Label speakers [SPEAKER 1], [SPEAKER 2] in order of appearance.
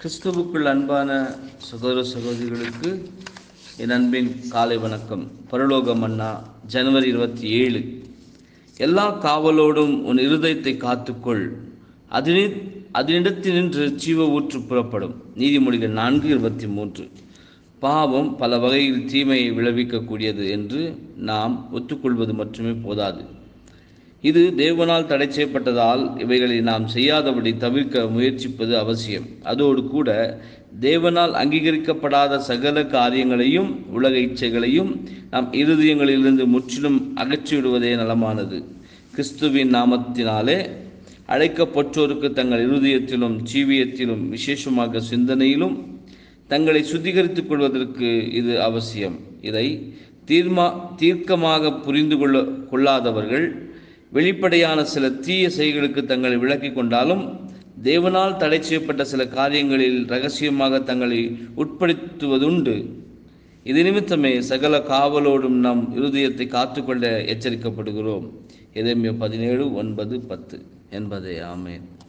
[SPEAKER 1] கிறிஸ்துவுக்குள் அன்பான சகோதர சகோதரிகளுக்கு என் அன்பின் காலை வணக்கம் பரலோக மன்னா ஜனவரி இருபத்தி ஏழு எல்லா காவலோடும் உன் இருதயத்தை காத்துக்கொள் அதனி அதனிடத்தினின்று ஜீவ ஊற்று புறப்படும் நீதிமொழிகள் நான்கு இருபத்தி மூன்று பாவம் பல வகையில் தீமையை விளைவிக்கக்கூடியது என்று நாம் ஒத்துக்கொள்வது மட்டுமே போதாது இது தேவனால் தடை செய்யப்பட்டதால் இவைகளை நாம் செய்யாதபடி தவிர்க்க முயற்சிப்பது அவசியம் அதோடு கூட தேவனால் அங்கீகரிக்கப்படாத சகல காரியங்களையும் உலக இச்சைகளையும் நம் இருதயங்களிலிருந்து முற்றிலும் அகற்றிவிடுவதே நலமானது கிறிஸ்துவின் நாமத்தினாலே அழைக்கப்பட்டோருக்கு தங்கள் இருதயத்திலும் ஜீவியத்திலும் விசேஷமாக சிந்தனையிலும் தங்களை சுத்திகரித்துக் கொள்வதற்கு இது அவசியம் இதை தீர்மா தீர்க்கமாக புரிந்து கொள்ள கொள்ளாதவர்கள் வெளிப்படையான சில தீய செய்களுக்கு தங்களை விலக்கிக் கொண்டாலும் தேவனால் தடை செய்யப்பட்ட சில காரியங்களில் ரகசியமாக தங்களை உட்படுத்துவதுண்டு இது நிமித்தமே சகல காவலோடும் நம் இருதயத்தை காத்துக்கொள்ள எச்சரிக்கப்படுகிறோம் எதேமிய பதினேழு ஒன்பது பத்து என்பதே ஆமேன்